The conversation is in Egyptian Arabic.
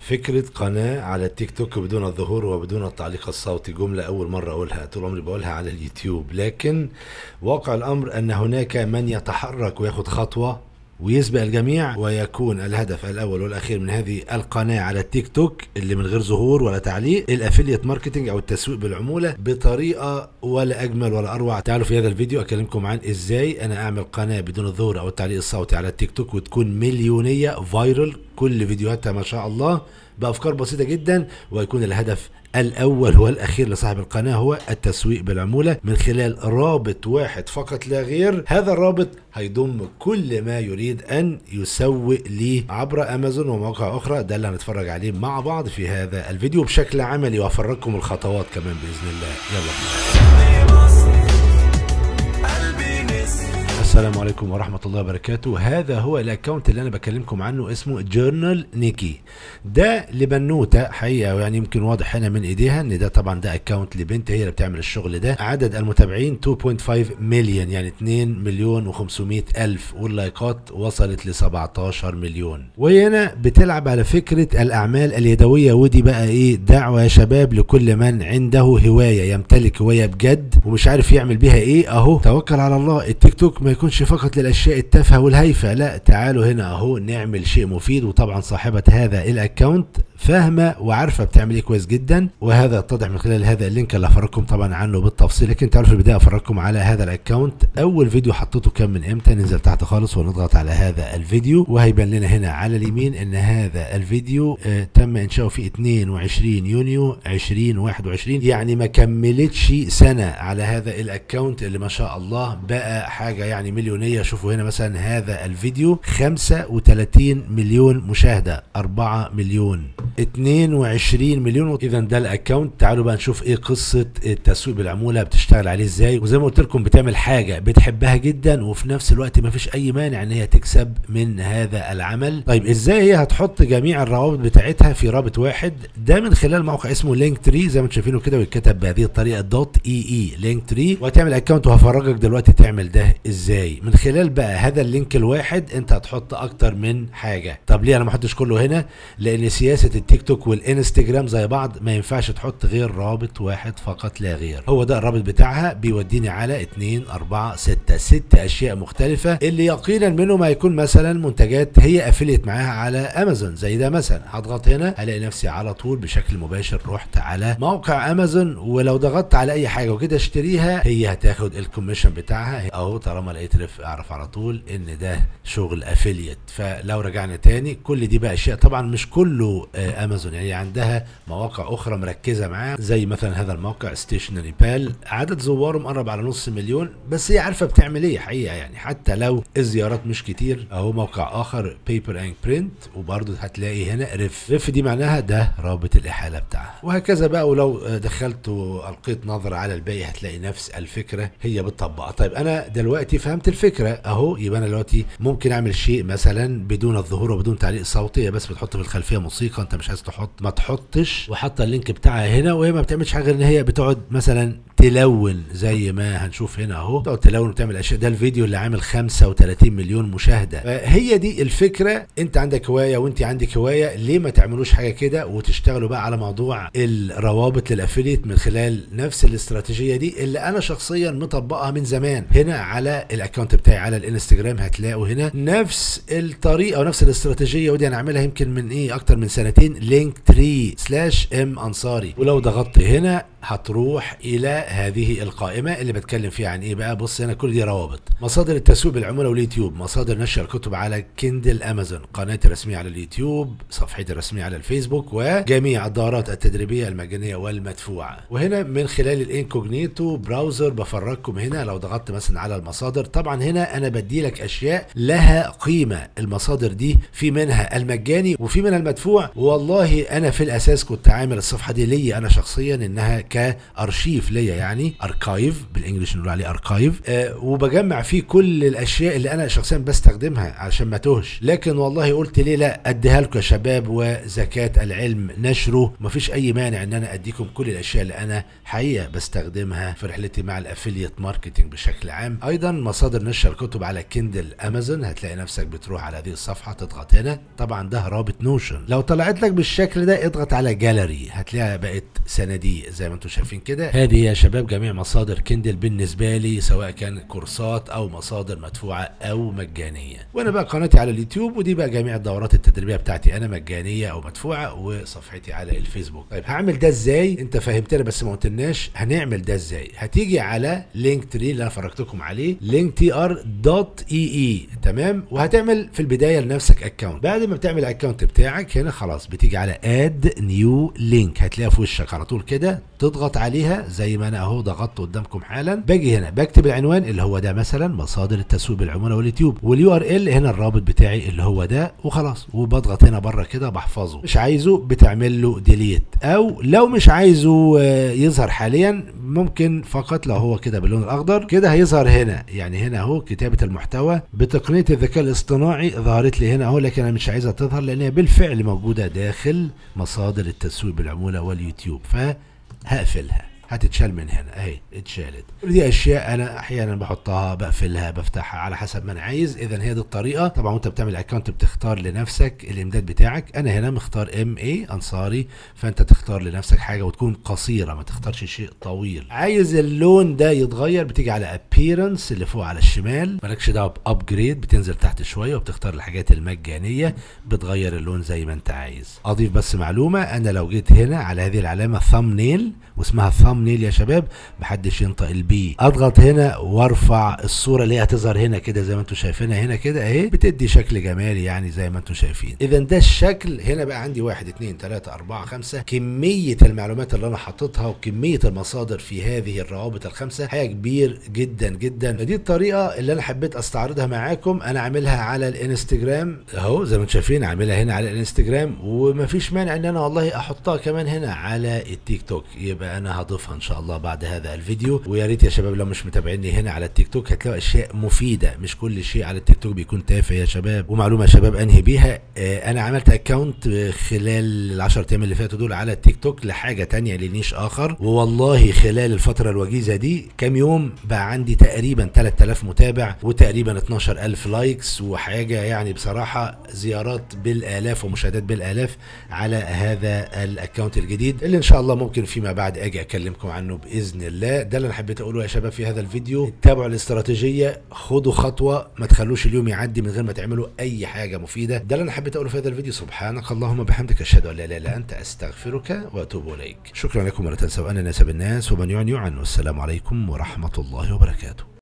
فكرة قناة على التيك توك بدون الظهور وبدون التعليق الصوتي جملة أول مرة أقولها طول عمري بقولها على اليوتيوب لكن واقع الأمر أن هناك من يتحرك وياخد خطوة ويسبق الجميع ويكون الهدف الاول والاخير من هذه القناه على التيك توك اللي من غير ظهور ولا تعليق الافيليت ماركتنج او التسويق بالعموله بطريقه ولا اجمل ولا اروع تعالوا في هذا الفيديو اكلمكم عن ازاي انا اعمل قناه بدون الظهور او التعليق الصوتي على التيك توك وتكون مليونيه فايرل كل فيديوهاتها ما شاء الله بافكار بسيطه جدا ويكون الهدف الاول والاخير لصاحب القناه هو التسويق بالعموله من خلال رابط واحد فقط لا غير هذا الرابط هيضم كل ما يريد ان يسوق ليه عبر امازون ومواقع اخرى ده اللي هنتفرج عليه مع بعض في هذا الفيديو بشكل عملي وافرجكم الخطوات كمان باذن الله يلا السلام عليكم ورحمة الله وبركاته هذا هو الاكونت اللي انا بكلمكم عنه اسمه جورنال نيكي ده لبنوتة حقيقة يعني يمكن واضح هنا من ايديها ان ده طبعا ده اكونت لبنت هي اللي بتعمل الشغل ده عدد المتابعين 2.5 مليون يعني 2 مليون و500 الف واللايكات وصلت ل 17 مليون وهي هنا بتلعب على فكرة الاعمال اليدوية ودي بقى ايه دعوة يا شباب لكل من عنده هواية يمتلك هواية بجد ومش عارف يعمل بيها ايه اهو توكل على الله التيك توك ما يكونش فقط للاشياء التافهه والهايفه لا تعالوا هنا اهو نعمل شيء مفيد وطبعا صاحبه هذا الاكونت فاهمه وعارفه بتعمل ايه كويس جدا وهذا يتضح من خلال هذا اللينك اللي هفرجكم طبعا عنه بالتفصيل لكن تعالوا في البدايه افرجكم على هذا الاكونت اول فيديو حطيته كان من امتى ننزل تحت خالص ونضغط على هذا الفيديو وهيبان لنا هنا على اليمين ان هذا الفيديو آه تم انشاؤه في 22 يونيو 2021 يعني ما كملتش سنه على هذا الاكونت اللي ما شاء الله بقى حاجه يعني مليونيه شوفوا هنا مثلا هذا الفيديو 35 مليون مشاهده 4 مليون 22 مليون اذا ده الاكونت تعالوا بقى نشوف ايه قصه التسويق بالعموله بتشتغل عليه ازاي وزي ما قلت لكم بتعمل حاجه بتحبها جدا وفي نفس الوقت ما فيش اي مانع ان هي تكسب من هذا العمل طيب ازاي هي هتحط جميع الروابط بتاعتها في رابط واحد ده من خلال موقع اسمه لينك تري زي ما انتم شايفينه كده ويتكتب بهذه الطريقه دوت اي اي لينك تري وهتعمل اكونت وهفرجك دلوقتي تعمل ده ازاي من خلال بقى هذا اللينك الواحد انت هتحط اكتر من حاجه طب ليه انا ما احطش كله هنا لان سياسه التيك توك والانستجرام زي بعض ما ينفعش تحط غير رابط واحد فقط لا غير هو ده الرابط بتاعها بيوديني على 2 4 6 ست اشياء مختلفه اللي يقينا منهم هيكون مثلا منتجات هي افليت معاها على امازون زي ده مثلا هضغط هنا هلاقي نفسي على طول بشكل مباشر رحت على موقع امازون ولو ضغطت على اي حاجه وكده اشتريها هي هتاخد الكوميشن بتاعها اهو طالما لقيت رف اعرف على طول ان ده شغل افيليت فلو رجعنا تاني كل دي بقى اشياء طبعا مش كله آه امازون يعني عندها مواقع اخرى مركزه معاه زي مثلا هذا الموقع ستيشنري بال عدد زواره مقرب على نص مليون بس هي عارفه بتعمل ايه حقيقه يعني حتى لو الزيارات مش كتير اهو موقع اخر بيبر اند برنت وبرضه هتلاقي هنا ريف ريف دي معناها ده رابط الاحاله بتاعها وهكذا بقى ولو دخلت والقيت نظر على الباقي هتلاقي نفس الفكره هي بتطبقها طيب انا دلوقتي فهمت الفكره اهو يبقى انا دلوقتي ممكن اعمل شيء مثلا بدون الظهور وبدون تعليق صوتي بس بتحط في الخلفيه موسيقى انت مش عايز تحط ما تحطش وحاطه اللينك بتاعها هنا وهي ما بتعملش حاجه غير ان هي بتقعد مثلا تلون زي ما هنشوف هنا اهو تقعد تلون وتعمل اشياء ده الفيديو اللي عامل 35 مليون مشاهده هي دي الفكره انت عندك هوايه وانت عندك هوايه ليه ما تعملوش حاجه كده وتشتغلوا بقى على موضوع الروابط للافيليت من خلال نفس الاستراتيجيه دي اللي انا شخصيا مطبقها من زمان هنا على الاكونت بتاعي على الانستجرام هتلاقوا هنا نفس الطريقه ونفس الاستراتيجيه ودي انا عاملها يمكن من ايه اكتر من سنتين لينك تري سلاش ام انصاري ولو ضغطت هنا هتروح الى هذه القائمه اللي بتكلم فيها عن ايه بقى بص هنا كل دي روابط مصادر التسويق بالعموله واليوتيوب مصادر نشر الكتب على كيندل امازون قناتي الرسميه على اليوتيوب صفحتي الرسميه على الفيسبوك وجميع الدورات التدريبيه المجانيه والمدفوعه وهنا من خلال الانكوجنيتو براوزر بفرجكم هنا لو ضغطت مثلا على المصادر طبعا هنا انا بدي لك اشياء لها قيمه المصادر دي في منها المجاني وفي منها المدفوع والله انا في الاساس كنت عامل الصفحه دي ليا انا شخصيا انها كارشيف ليا يعني اركايف بالانجلش نقول عليه اركايف آه وبجمع فيه كل الاشياء اللي انا شخصيا بستخدمها عشان ما توهش لكن والله قلت ليه لا اديها لكم يا شباب وزكاه العلم نشره مفيش اي مانع ان انا اديكم كل الاشياء اللي انا حقيقه بستخدمها في رحلتي مع الافيليت ماركتنج بشكل عام ايضا مصادر نشر الكتب على كيندل امازون هتلاقي نفسك بتروح على هذه الصفحه تضغط هنا طبعا ده رابط نوشن لو طلعت لك بالشكل ده اضغط على جاليري هتلاقيها بقت صناديق زي ما انتم شايفين كده هذه يا شباب جميع مصادر كيندل بالنسبه لي سواء كان كورسات او مصادر مدفوعه او مجانيه وانا بقى قناتي على اليوتيوب ودي بقى جميع الدورات التدريبيه بتاعتي انا مجانيه او مدفوعه وصفحتي على الفيسبوك طيب هعمل ده ازاي انت فهمتني بس ما قلتلناش هنعمل ده ازاي هتيجي على لينك تري اللي انا فرجتكم عليه لينك تي ار دوت اي اي تمام وهتعمل في البدايه لنفسك اكونت بعد ما بتعمل الاكونت بتاعك هنا خلاص بتيجي على اد نيو لينك هتلاقيها في وشك على طول كده تضغط عليها زي ما انا اهو ضغطت قدامكم حالا باجي هنا بكتب العنوان اللي هو ده مثلا مصادر التسويق بالعموله واليوتيوب واليو ار ال هنا الرابط بتاعي اللي هو ده وخلاص وبضغط هنا بره كده بحفظه مش عايزه بتعمل له ديليت او لو مش عايزه آه، يظهر حاليا ممكن فقط لو هو كده باللون الاخضر كده هيظهر هنا يعني هنا اهو كتابه المحتوى بتقنيه الذكاء الاصطناعي ظهرت لي هنا اهو لكن انا مش عايزها تظهر لان هي بالفعل موجوده داخل مصادر التسويق بالعموله واليوتيوب فهقفلها هتتشال من هنا اهي اتشالت دي اشياء انا احيانا بحطها بقفلها بفتحها على حسب ما انا عايز اذا هي دي الطريقه طبعا وانت بتعمل اكونت بتختار لنفسك الامداد بتاعك انا هنا مختار ام اي انصاري فانت تختار لنفسك حاجه وتكون قصيره ما تختارش شيء طويل عايز اللون ده يتغير بتيجي على ابييرنس اللي فوق على الشمال مالكش دعوه بابجريد بتنزل تحت شويه وبتختار الحاجات المجانيه بتغير اللون زي ما انت عايز اضيف بس معلومه انا لو جيت هنا على هذه العلامه ثامنيل واسمها ثامنيل يا شباب محدش ينطق البي اضغط هنا وارفع الصوره اللي هي هتظهر هنا كده زي ما انتم شايفينها هنا كده اهي بتدي شكل جمالي يعني زي ما انتم شايفين اذا ده الشكل هنا بقى عندي واحد اتنين تلاته اربعه خمسه كميه المعلومات اللي انا حاططها وكميه المصادر في هذه الروابط الخمسه حاجه كبير جدا جدا فدي الطريقه اللي انا حبيت استعرضها معاكم انا عاملها على الانستجرام اهو زي ما انتم شايفين عاملها هنا على الانستجرام ومفيش مانع ان انا والله احطها كمان هنا على التيك توك يبقى انا هضيفها ان شاء الله بعد هذا الفيديو ويا ريت يا شباب لو مش متابعيني هنا على التيك توك هتلاقوا اشياء مفيده مش كل شيء على التيك توك بيكون تافه يا شباب ومعلومه يا شباب انهي بيها آه انا عملت اكونت خلال العشر ايام اللي فاتوا دول على التيك توك لحاجه تانية لنيش اخر ووالله خلال الفتره الوجيزه دي كام يوم بقى عندي تقريبا 3000 متابع وتقريبا 12000 لايكس وحاجه يعني بصراحه زيارات بالالاف ومشاهدات بالالاف على هذا الاكونت الجديد اللي ان شاء الله ممكن فيما بعد اجي اكلمكم عنه باذن الله ده اللي انا حبيت اقوله يا شباب في هذا الفيديو اتبعوا الاستراتيجيه خدوا خطوه ما تخلوش اليوم يعدي من غير ما تعملوا اي حاجه مفيده ده اللي انا حبيت اقوله في هذا الفيديو سبحانك اللهم وبحمدك اشهد ان لا اله الا انت استغفرك واتوب اليك شكرا لكم ولا تنسوا ان نسب الناس ومن يعني عنه السلام عليكم ورحمه الله وبركاته